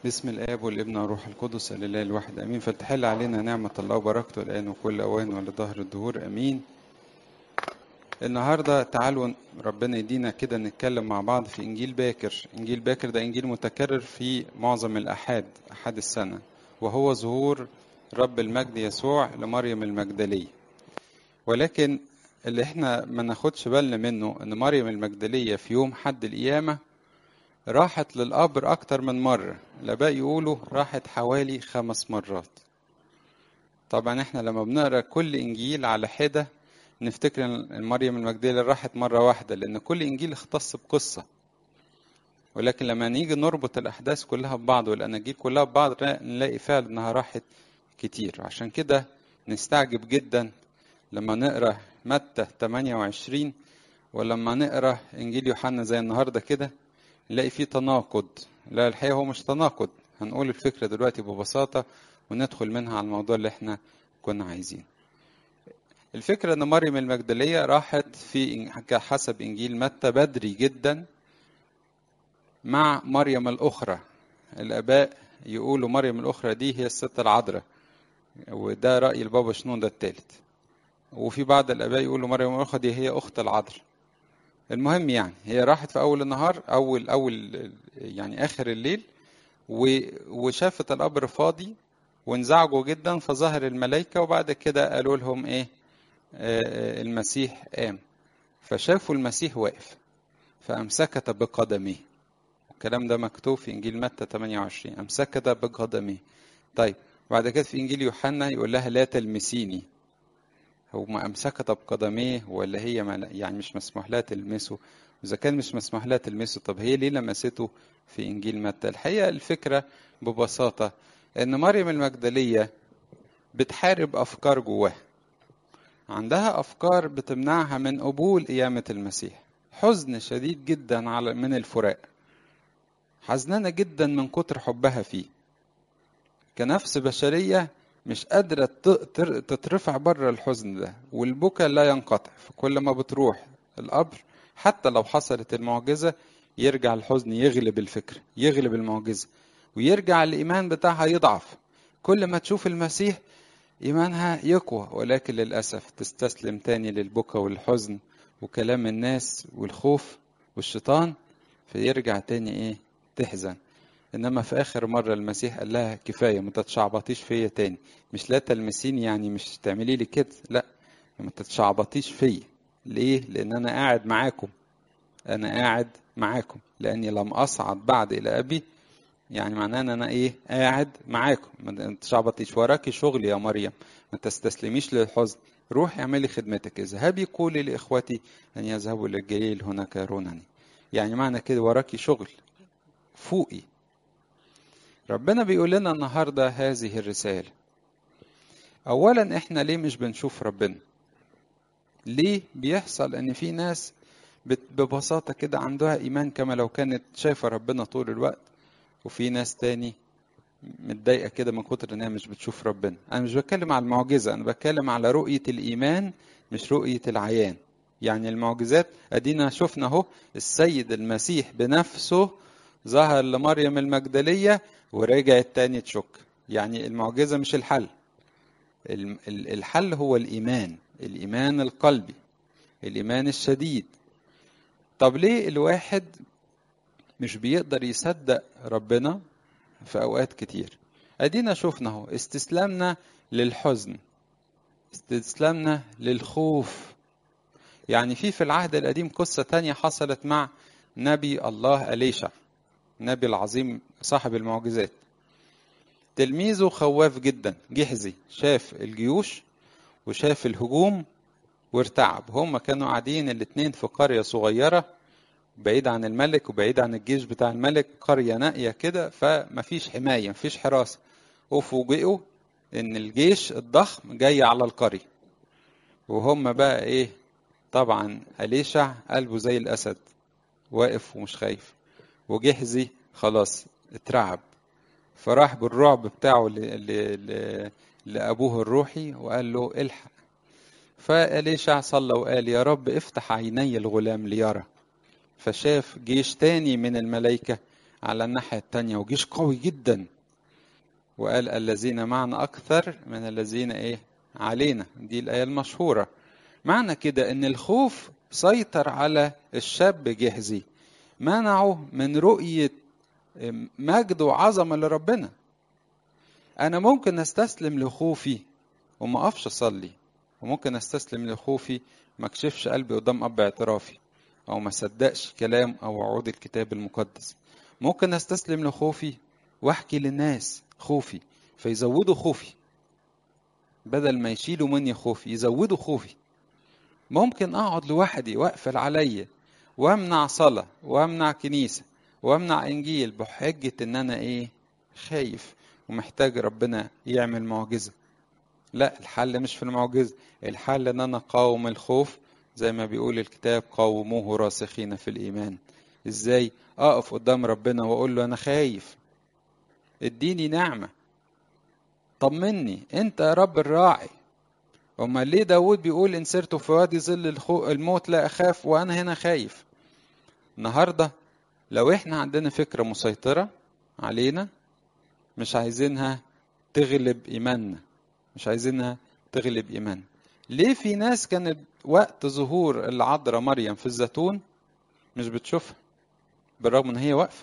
بسم الآب والابن والروح القدس الإله الواحد آمين فلتحل علينا نعمة الله وبركته الآن وكل أوان ولظهر الدهور آمين النهاردة تعالوا ربنا يدينا كده نتكلم مع بعض في إنجيل باكر إنجيل باكر ده إنجيل متكرر في معظم الأحاد أحد السنة وهو ظهور رب المجد يسوع لمريم المجدلية ولكن اللي احنا ما ناخدش بالنا منه ان مريم المجدلية في يوم حد القيامة راحت للقبر أكتر من مرة الآباء يقولوا راحت حوالي خمس مرات طبعا احنا لما بنقرا كل إنجيل على حدة نفتكر ان مريم المجدلية راحت مرة واحدة لأن كل إنجيل اختص بقصة ولكن لما نيجي نربط الأحداث كلها ببعض والأناجيل كلها ببعض نلاقي فعلا إنها راحت كتير عشان كده نستعجب جدا لما نقرا متى 28 ولما نقرا إنجيل يوحنا زي النهارده كده نلاقي فيه تناقض لا الحقيقة هو مش تناقض هنقول الفكرة دلوقتي ببساطة وندخل منها على الموضوع اللي احنا كنا عايزين الفكرة ان مريم المجدلية راحت في حسب انجيل متى بدري جدا مع مريم الاخرى الاباء يقولوا مريم الاخرى دي هي الست العذراء وده رأي البابا شنودة الثالث وفي بعض الاباء يقولوا مريم الاخرى دي هي اخت العذراء المهم يعني هي راحت في اول النهار اول اول يعني اخر الليل وشافت القبر فاضي وانزعجوا جدا فظهر الملائكه وبعد كده قالوا لهم ايه آه المسيح قام فشافوا المسيح واقف فامسكت بقدميه الكلام ده مكتوب في انجيل متى 28 امسكت بقدميه طيب بعد كده في انجيل يوحنا يقول لها لا تلمسيني هو ما أمسكت بقدميه ولا هي ما يعني مش مسموح لها تلمسه وإذا كان مش مسموح لها تلمسه طب هي ليه لمسته في إنجيل متى الحقيقة الفكرة ببساطة إن مريم المجدلية بتحارب أفكار جواها عندها أفكار بتمنعها من قبول قيامة المسيح حزن شديد جدا على من الفراق حزنانة جدا من كتر حبها فيه كنفس بشرية مش قادرة تترفع بره الحزن ده والبكا لا ينقطع فكل ما بتروح القبر حتى لو حصلت المعجزة يرجع الحزن يغلب الفكر يغلب المعجزة ويرجع الإيمان بتاعها يضعف كل ما تشوف المسيح إيمانها يقوى ولكن للأسف تستسلم تاني للبكا والحزن وكلام الناس والخوف والشيطان فيرجع تاني إيه تحزن انما في اخر مره المسيح قال لها كفايه ما تتشعبطيش فيا تاني مش لا تلمسيني يعني مش تعملي لي كده لا ما تتشعبطيش فيا ليه لان انا قاعد معاكم انا قاعد معاكم لاني لم اصعد بعد الى ابي يعني معناه ان انا ايه قاعد معاكم ما تتشعبطيش وراكي شغل يا مريم ما تستسلميش للحزن روحي اعملي خدمتك اذهبي قولي لاخوتي ان يذهبوا للجليل هناك يرونني يعني معنى كده وراكي شغل فوقي ربنا بيقول لنا النهارده هذه الرساله اولا احنا ليه مش بنشوف ربنا ليه بيحصل ان في ناس ببساطه كده عندها ايمان كما لو كانت شايفه ربنا طول الوقت وفي ناس تاني متضايقه كده من كتر انها مش بتشوف ربنا انا مش بتكلم على المعجزه انا بتكلم على رؤيه الايمان مش رؤيه العيان يعني المعجزات ادينا شفنا اهو السيد المسيح بنفسه ظهر لمريم المجدليه ورجعت تاني تشك يعني المعجزة مش الحل الحل هو الإيمان الإيمان القلبي الإيمان الشديد طب ليه الواحد مش بيقدر يصدق ربنا في أوقات كتير أدينا شفنا اهو استسلامنا للحزن استسلامنا للخوف يعني في في العهد القديم قصة تانية حصلت مع نبي الله أليشع النبي العظيم صاحب المعجزات تلميذه خواف جدا جحزي شاف الجيوش وشاف الهجوم وارتعب هم كانوا قاعدين الاتنين في قرية صغيرة بعيد عن الملك وبعيد عن الجيش بتاع الملك قرية نائية كده فمفيش حماية مفيش حراسة وفوجئوا ان الجيش الضخم جاي على القرية وهم بقى ايه طبعا أليشع قلبه زي الأسد واقف ومش خايف وجحزي خلاص اترعب فراح بالرعب بتاعه ل... ل... ل... لأبوه الروحي وقال له الحق فأليشع صلى وقال يا رب افتح عيني الغلام ليرى فشاف جيش تاني من الملائكة على الناحية التانية وجيش قوي جدا وقال الذين معنا أكثر من الذين إيه علينا دي الآية المشهورة معنى كده إن الخوف سيطر على الشاب جهزي منعه من رؤية مجد وعظمة لربنا أنا ممكن أستسلم لخوفي وما أقفش أصلي وممكن أستسلم لخوفي ما أكشفش قلبي قدام أب اعترافي أو ما صدقش كلام أو وعود الكتاب المقدس ممكن أستسلم لخوفي وأحكي للناس خوفي فيزودوا خوفي بدل ما يشيلوا مني خوفي يزودوا خوفي ممكن أقعد لوحدي وأقفل عليا وأمنع صلاة وأمنع كنيسة وأمنع إنجيل بحجة إن أنا إيه خايف ومحتاج ربنا يعمل معجزة لا الحل مش في المعجزة الحل ان انا اقاوم الخوف زي ما بيقول الكتاب قاوموه راسخين في الايمان ازاي اقف قدام ربنا واقول له انا خايف اديني نعمة طمني انت يا رب الراعي وما ليه داود بيقول ان سرت في وادي ظل الخو... الموت لا اخاف وانا هنا خايف النهارده لو احنا عندنا فكرة مسيطرة علينا مش عايزينها تغلب ايماننا مش عايزينها تغلب ايمان ليه في ناس كانت وقت ظهور العذراء مريم في الزيتون مش بتشوفها بالرغم ان هي واقفه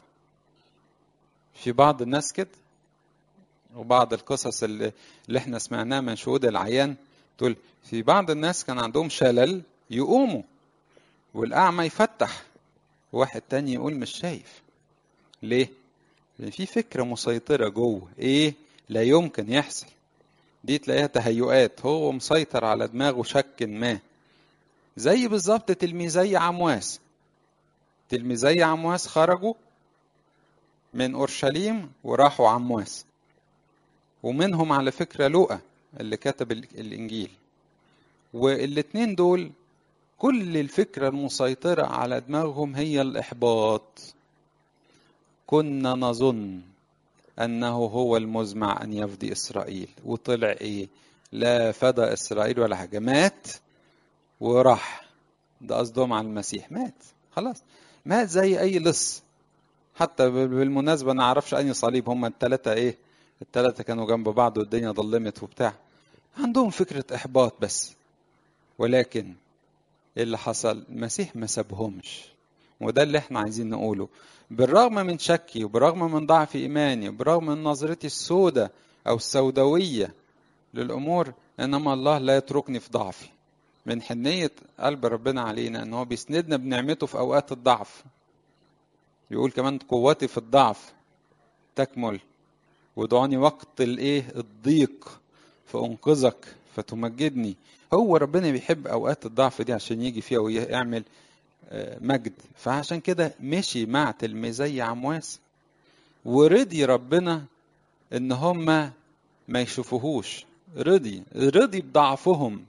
في بعض الناس كده وبعض القصص اللي, اللي احنا سمعناها من شهود العيان تقول في بعض الناس كان عندهم شلل يقوموا والاعمى يفتح واحد تاني يقول مش شايف ليه لان في فكره مسيطره جوه ايه لا يمكن يحصل دي تلاقيها تهيؤات هو مسيطر على دماغه شك ما زي بالظبط تلميذي عمواس تلميذي عمواس خرجوا من اورشليم وراحوا عمواس ومنهم على فكره لوقا اللي كتب الانجيل والاتنين دول كل الفكره المسيطره على دماغهم هي الاحباط كنا نظن أنه هو المزمع أن يفدي إسرائيل وطلع إيه لا فدى إسرائيل ولا حاجة مات وراح ده قصدهم على المسيح مات خلاص مات زي أي لص حتى بالمناسبة أنا أعرفش أي صليب هم التلاتة إيه التلاتة كانوا جنب بعض والدنيا ضلمت وبتاع عندهم فكرة إحباط بس ولكن إيه اللي حصل المسيح ما سابهمش وده اللي احنا عايزين نقوله بالرغم من شكي وبالرغم من ضعف إيماني وبالرغم من نظرتي السوداء أو السوداوية للأمور إنما الله لا يتركني في ضعفي من حنية قلب ربنا علينا إن هو بيسندنا بنعمته في أوقات الضعف يقول كمان قوتي في الضعف تكمل ودعوني وقت الإيه الضيق فأنقذك فتمجدني هو ربنا بيحب أوقات الضعف دي عشان يجي فيها ويعمل مجد فعشان كده مشي مع تلميذي عمواس ورضي ربنا ان هم ما يشوفوهوش رضي رضي بضعفهم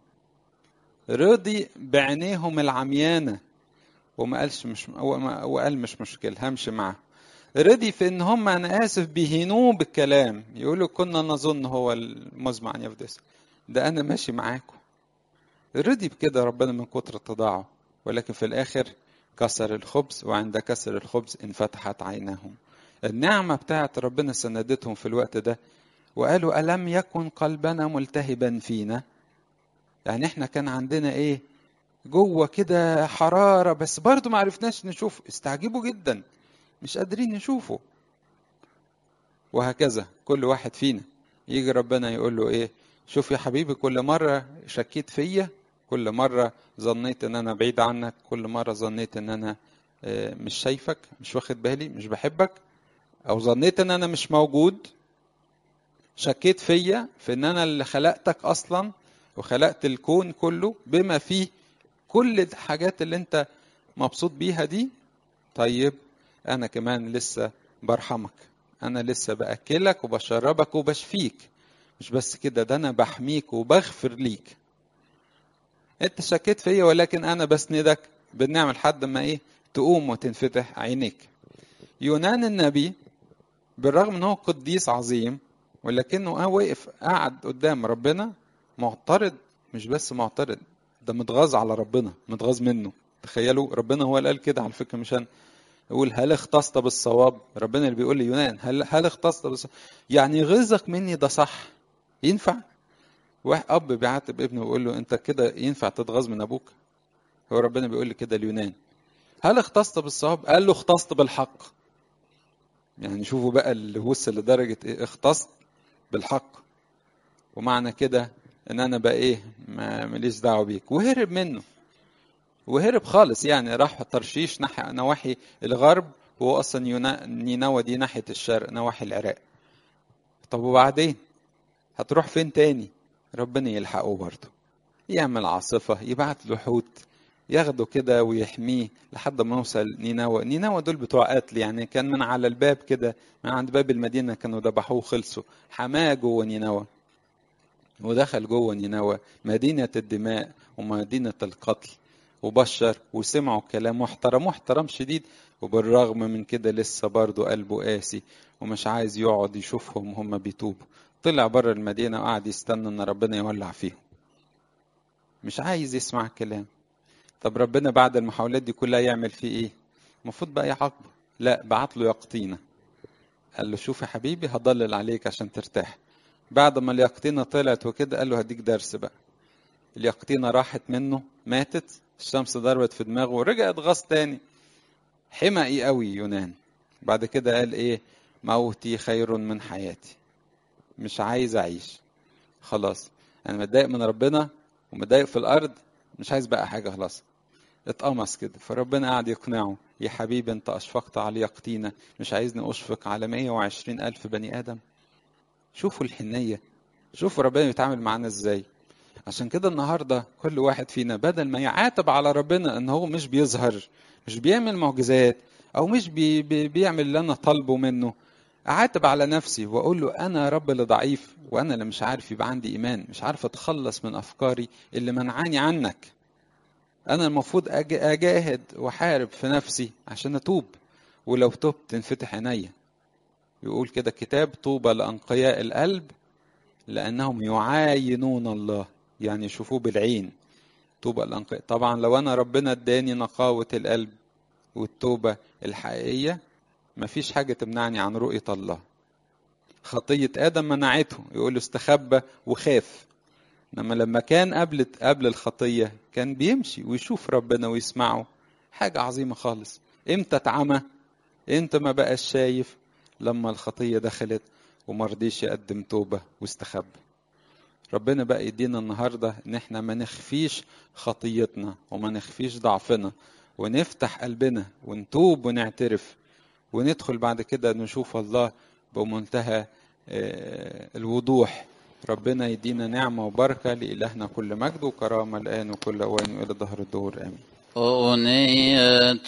رضي بعينيهم العميانة وما قالش مش وقال مش مشكلة همشي معاه رضي في ان هم انا اسف بيهينوه بالكلام يقولوا كنا نظن هو المزمع ان يفدس ده انا ماشي معاكم رضي بكده ربنا من كتر اتضاعه ولكن في الآخر كسر الخبز وعند كسر الخبز انفتحت عيناهم النعمة بتاعت ربنا سندتهم في الوقت ده وقالوا ألم يكن قلبنا ملتهبا فينا يعني احنا كان عندنا ايه جوه كده حرارة بس برضو ما عرفناش نشوف استعجبوا جدا مش قادرين نشوفه وهكذا كل واحد فينا يجي ربنا يقول له ايه شوف يا حبيبي كل مرة شكيت فيا كل مرة ظنيت ان انا بعيد عنك كل مرة ظنيت ان انا مش شايفك مش واخد بالي مش بحبك او ظنيت ان انا مش موجود شكيت فيا في ان انا اللي خلقتك اصلا وخلقت الكون كله بما فيه كل الحاجات اللي انت مبسوط بيها دي طيب انا كمان لسه برحمك انا لسه باكلك وبشربك وبشفيك مش بس كده ده انا بحميك وبغفر ليك انت شكيت فيا ولكن انا بسندك بالنعمة لحد ما ايه تقوم وتنفتح عينيك يونان النبي بالرغم ان هو قديس عظيم ولكنه هو واقف قاعد قدام ربنا معترض مش بس معترض ده متغاظ على ربنا متغاظ منه تخيلوا ربنا هو اللي قال كده على فكره مش انا يقول هل اختصت بالصواب ربنا اللي بيقول ليونان هل هل اختصت بالصواب يعني غيظك مني ده صح ينفع واحد اب بيعاتب ابنه ويقول له انت كده ينفع تتغاظ من ابوك هو ربنا بيقول لي كده اليونان هل اختصت بالصواب قال له اختصت بالحق يعني شوفوا بقى اللي وصل لدرجه ايه اختصت بالحق ومعنى كده ان انا بقى ايه ما ماليش دعوه بيك وهرب منه وهرب خالص يعني راح ترشيش ناحيه نواحي الغرب وهو اصلا يونا... نينوى دي ناحيه الشرق نواحي العراق طب وبعدين هتروح فين تاني ربنا يلحقه برضه يعمل عاصفة يبعت له حوت ياخده كده ويحميه لحد ما يوصل نينوى نينوى دول بتوع قتل يعني كان من على الباب كده من عند باب المدينة كانوا ذبحوه خلصوا حماه جوه نينوى ودخل جوه نينوى مدينة الدماء ومدينة القتل وبشر وسمعوا كلام واحترموه احترام شديد وبالرغم من كده لسه برضه قلبه قاسي ومش عايز يقعد يشوفهم هم بيتوبوا طلع بره المدينة وقعد يستنى ان ربنا يولع فيهم مش عايز يسمع كلام طب ربنا بعد المحاولات دي كلها يعمل فيه ايه المفروض بقى يعاقبه لا بعت له يقطينة قال له شوف يا حبيبي هضلل عليك عشان ترتاح بعد ما اليقطينة طلعت وكده قال له هديك درس بقى اليقطينة راحت منه ماتت الشمس ضربت في دماغه ورجعت غص تاني حمقي قوي يونان بعد كده قال ايه موتي خير من حياتي مش عايز اعيش خلاص انا متضايق من ربنا ومتضايق في الارض مش عايز بقى حاجه خلاص اتقمص كده فربنا قعد يقنعه يا حبيبي انت اشفقت على يقطينة مش عايزني اشفق على 120 الف بني ادم شوفوا الحنية شوفوا ربنا بيتعامل معانا ازاي عشان كده النهاردة كل واحد فينا بدل ما يعاتب على ربنا ان هو مش بيظهر مش بيعمل معجزات او مش بي بي بيعمل اللي انا طالبه منه اعاتب على نفسي واقول له انا يا رب اللي ضعيف وانا اللي مش عارف يبقى عندي ايمان مش عارف اتخلص من افكاري اللي منعاني عنك انا المفروض اجاهد واحارب في نفسي عشان اتوب ولو تبت تنفتح عينيا يقول كده كتاب طوبى لانقياء القلب لانهم يعاينون الله يعني يشوفوه بالعين طوبى الانقياء طبعا لو انا ربنا اداني نقاوه القلب والتوبه الحقيقيه مفيش حاجة تمنعني عن رؤية الله خطية آدم منعته يقول له استخبى وخاف انما لما كان قبل قبل الخطية كان بيمشي ويشوف ربنا ويسمعه حاجة عظيمة خالص امتى اتعمى امتى ما بقاش شايف لما الخطية دخلت وما رضيش يقدم توبة واستخبى ربنا بقى يدينا النهاردة ان احنا ما نخفيش خطيتنا وما نخفيش ضعفنا ونفتح قلبنا ونتوب ونعترف وندخل بعد كده نشوف الله بمنتهى الوضوح ربنا يدينا نعمة وبركة لإلهنا كل مجد وكرامة الآن وكل أوان وإلى ظهر الدور آمين أغنية